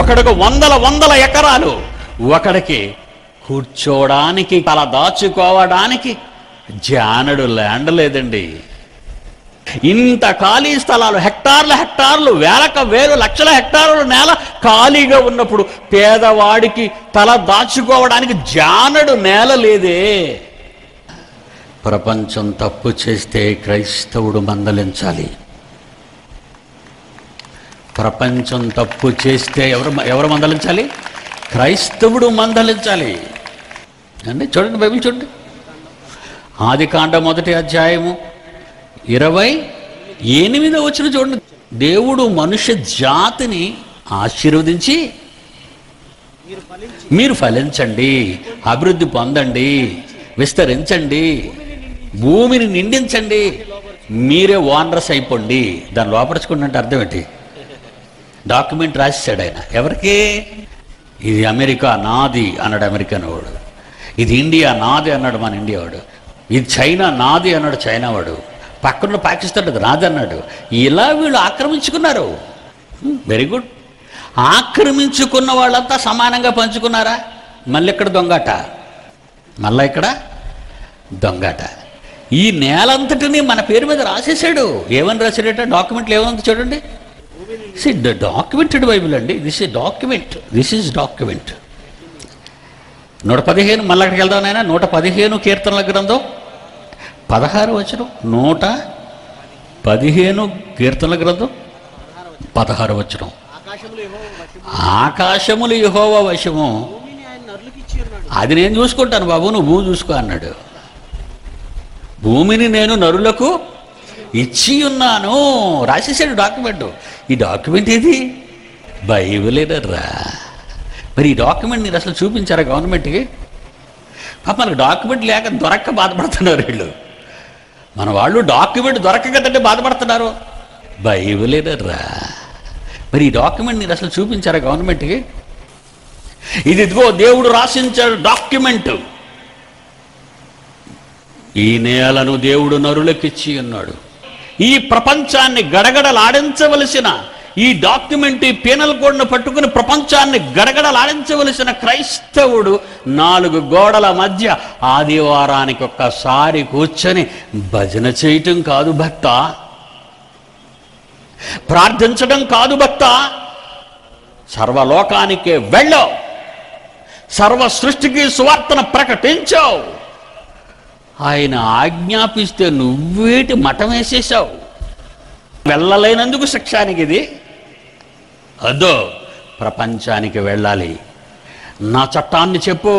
ఒకడికి వందల వందల ఎకరాలు ఒకడికి కూర్చోవడానికి తల దాచుకోవడానికి జానడు ల్యాండ్ లేదండి ఇంత ఖాళీ స్థలాలు హెక్టార్ల హెక్టార్లు వేలక వేలు లక్షల హెక్టార్ల నేల ఖాళీగా ఉన్నప్పుడు పేదవాడికి తల దాచుకోవడానికి జానడు నేల లేదే ప్రపంచం తప్పు చేస్తే క్రైస్తవుడు మందలించాలి ప్రపంచం తప్పు చేస్తే ఎవరు ఎవరు మందలించాలి క్రైస్తవుడు మందలించాలి అండి చూడండి బైబిల్ చూడండి ఆది కాండ మొదటి అధ్యాయము ఇరవై ఎనిమిదో వచ్చిన చూడండి దేవుడు మనుష్య జాతిని ఆశీర్వదించి మీరు ఫలించండి అభివృద్ధి పొందండి విస్తరించండి భూమిని నిండించండి మీరే ఓనరస్ అయిపోండి దాన్ని లోపరుచుకోండి అంటే అర్థం ఏంటి డాక్యుమెంట్ రాసేసాడు ఆయన ఎవరికి ఇది అమెరికా నాది అన్నాడు అమెరికన్ వాడు ఇది ఇండియా నాది అన్నాడు మన ఇండియా వాడు ఇది చైనా నాది అన్నాడు చైనా వాడు పక్కన పాకిస్తాన్ అది నాది అన్నాడు ఇలా వీళ్ళు ఆక్రమించుకున్నారు వెరీ గుడ్ ఆక్రమించుకున్న వాళ్ళంతా సమానంగా పంచుకున్నారా మళ్ళీ ఇక్కడ దొంగట మళ్ళీ ఇక్కడ దొంగట ఈ నేలంతటిని మన పేరు మీద రాసేసాడు ఏమని రాశాడట డాక్యుమెంట్లు ఏముంది చూడండి సి డాక్యుమెంటెడ్ బైబిల్ అండి this is document this is document నూట పదిహేను మళ్ళీ అక్కడికి వెళ్దాం నాయన నూట పదిహేను కీర్తనల గ్రంథం పదహారు వచనం నూట పదిహేను కీర్తనల గ్రంథం పదహారు వచనం ఆకాశములు ఏమో వశము ఆకాశములు యహోవ వశము భూమిని ఆయన నరులకిచ్చి ఉన్నాడు అది నేను చూసుకుంటాను బాబు నువ్వు భూమి చూసుకో అన్నాడు భూమిని నేను నరులకు ఇచ్చి ఉన్నాను రాసేసాడు డాక్యుమెంట్ ఈ డాక్యుమెంట్ ఏది బైబిలేనరా మరి ఈ డాక్యుమెంట్ మీరు అసలు చూపించారా గవర్నమెంట్కి పాప మనకు డాక్యుమెంట్ లేక దొరక్క బాధపడుతున్నారు వీళ్ళు మన వాళ్ళు డాక్యుమెంట్ దొరకకదంటే బాధపడుతున్నారు బైబిలేనరా మరి ఈ డాక్యుమెంట్ మీరు అసలు చూపించారా గవర్నమెంట్కి ఇది ఇదిగో దేవుడు రాసించాడు డాక్యుమెంట్ ఈ నేలను దేవుడు నరులకిచ్చి ఉన్నాడు ఈ ప్రపంచాన్ని గడగడలాడించవలసిన ఈ డాక్యుమెంట్ ఈ పీనల్ కోడ్ను పట్టుకుని ప్రపంచాన్ని గడగడలాడించవలసిన క్రైస్తవుడు నాలుగు గోడల మధ్య ఆదివారానికి ఒక్కసారి కూర్చొని భజన చేయటం కాదు భక్త ప్రార్థించడం కాదు భక్త సర్వలోకానికే వెళ్ళావు సర్వ సృష్టికి సువార్తను ప్రకటించావు ఆయన ఆజ్ఞాపిస్తే నువ్వేటి మఠం వేసేసావు వెళ్ళలేనందుకు శిక్షానికి ఇది అదో ప్రపంచానికి వెళ్ళాలి నా చట్టాన్ని చెప్పు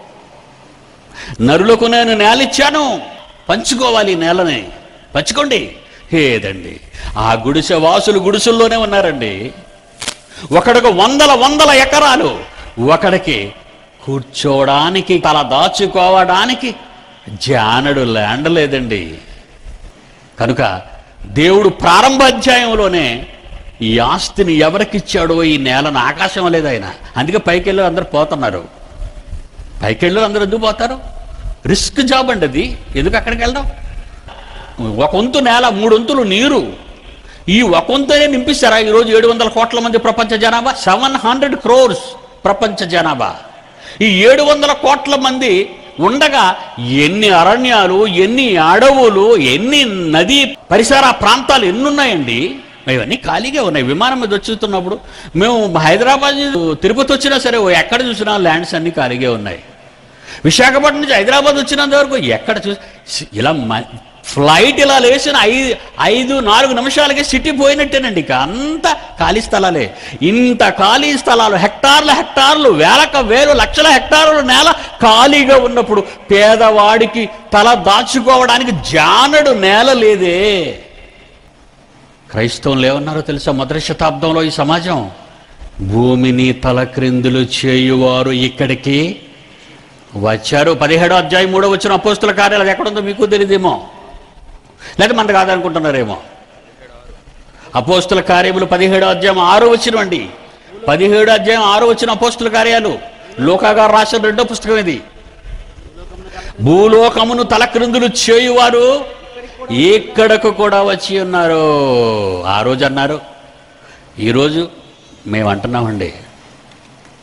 నరులకు నేను నేలిచ్చాను పంచుకోవాలి ఈ నేలని పంచుకోండి ఏదండి ఆ గుడిసె వాసులు గుడిసెల్లోనే ఉన్నారండి ఒకడికి వందల వందల ఎకరాలు ఒకడికి కూర్చోవడానికి తల దాచుకోవడానికి జానడు ల్యాండ్ లేదండి కనుక దేవుడు ప్రారంభ అధ్యాయంలోనే ఈ ఆస్తిని ఎవరికిచ్చాడో ఈ నేలను ఆకాశం లేదు ఆయన అందుకే పైకెళ్ళి అందరు పోతున్నారు పైకెళ్ళి అందరూ ఎందుకు పోతారు రిస్క్ జాబ్ అండి అది ఎందుకు అక్కడికి వెళ్దాం ఒక వంతు నేల మూడు వంతులు నీరు ఈ ఒక వంతునే నింపిస్తారా ఈరోజు ఏడు వందల కోట్ల మంది ప్రపంచ జనాభా సెవెన్ హండ్రెడ్ క్రోర్స్ ప్రపంచ జనాభా ఈ ఏడు వందల కోట్ల మంది ఉండగా ఎన్ని అరణ్యాలు ఎన్ని అడవులు ఎన్ని నదీ పరిసర ప్రాంతాలు ఎన్ని ఉన్నాయండి ఇవన్నీ ఖాళీగా ఉన్నాయి విమానం మీద వచ్చుతున్నప్పుడు మేము హైదరాబాద్ తిరుపతి వచ్చినా సరే ఓ ఎక్కడ చూసినా ల్యాండ్స్ అన్నీ ఖాళీగా ఉన్నాయి విశాఖపట్నం నుంచి హైదరాబాద్ వచ్చినంత వరకు ఎక్కడ చూసి ఇలా మ- ఫ్లైట్ ఇలా లేచిన ఐదు ఐదు నాలుగు నిమిషాలకే సిటీ పోయినట్టేనండి ఇక అంత ఖాళీ స్థలాలే ఇంత ఖాళీ స్థలాలు హెక్టార్ల హెక్టార్లు వేలక వేలు లక్షల హెక్టార్ల నేల ఖాళీగా ఉన్నప్పుడు పేదవాడికి తల దాచుకోవడానికి జానడు నేల లేదే క్రైస్తవులు ఏమన్నారో తెలుసా మొదటి శతాబ్దంలో ఈ సమాజం భూమిని తలక్రిందులు చేయువారు ఇక్కడికి వచ్చారు పదిహేడో అధ్యాయం మూడో వచ్చిన అపోస్తుల కార్యాలు అది ఎక్కడుందో మీకు తెలియదేమో లేదా మనకు కాదనుకుంటున్నారేమో అపోస్తుల కార్యములు పదిహేడో అధ్యాయం ఆరో వచ్చినవండి పదిహేడో అధ్యాయం ఆరో వచ్చిన అపోస్తుల కార్యాలు లోకా గారు రాసిన రెండో పుస్తకం ఇది భూలోకమును తలక్రిందులు చేయువారు ఇక్కడకు కూడా వచ్చి ఉన్నారు ఆ రోజు అన్నారు ఈరోజు మేము అంటున్నామండి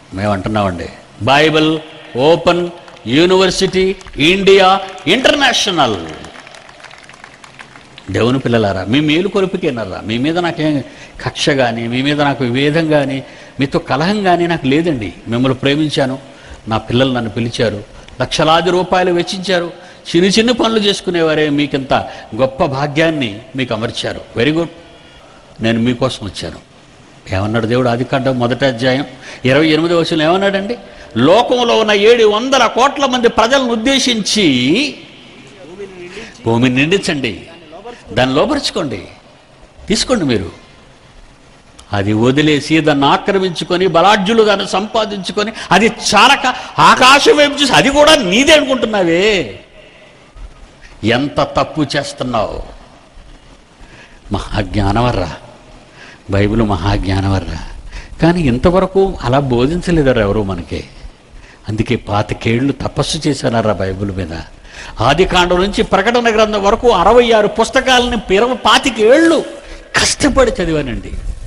మేము అంటున్నామండి Bible open university India international దేవుని పిల్లలారా మీ మేలు కొలుపుకేనరా మీ మీద నాకేం కక్ష కానీ మీ మీద నాకు విభేదం కానీ మీతో కలహం కానీ నాకు లేదండి మిమ్మల్ని ప్రేమించాను నా పిల్లలు నన్ను పిలిచారు లక్షలాది రూపాయలు వెచ్చించారు చిన్న చిన్న పనులు చేసుకునేవారే మీకింత గొప్ప భాగ్యాన్ని మీకు అమర్చారు వెరీ గుడ్ నేను మీకోసం వచ్చాను ఏమన్నాడు దేవుడు ఆదికాండం మొదటి అధ్యాయం ఇరవై ఎనిమిది వచ్చిన ఏమన్నాడండి లోకంలో ఉన్న ఏడు వందల కోట్ల మంది ప్రజలను ఉద్దేశించి భూమిని నిండి భూమిని నిండించండి దాన్ని లోపరుచుకోండి తీసుకోండి మీరు అది వదిలేసి దాన్ని ఆక్రమించుకొని బలాఢ్యులు దాన్ని సంపాదించుకొని అది చాలక ఆకాశం వైపు చూసి అది కూడా నీదే అనుకుంటున్నావే ఎంత తప్పు చేస్తున్నావు మహాజ్ఞానవర్రా బైబిల్ మహాజ్ఞానవర్రా కానీ ఇంతవరకు అలా బోధించలేదరా ఎవరు మనకి అందుకే పాతికేళ్ళు తపస్సు చేశానరా బైబిల్ మీద ఆది కాండం నుంచి ప్రకటన గ్రంథం వరకు అరవై ఆరు పుస్తకాలని పిరవ పాతికేళ్ళు కష్టపడి చదివానండి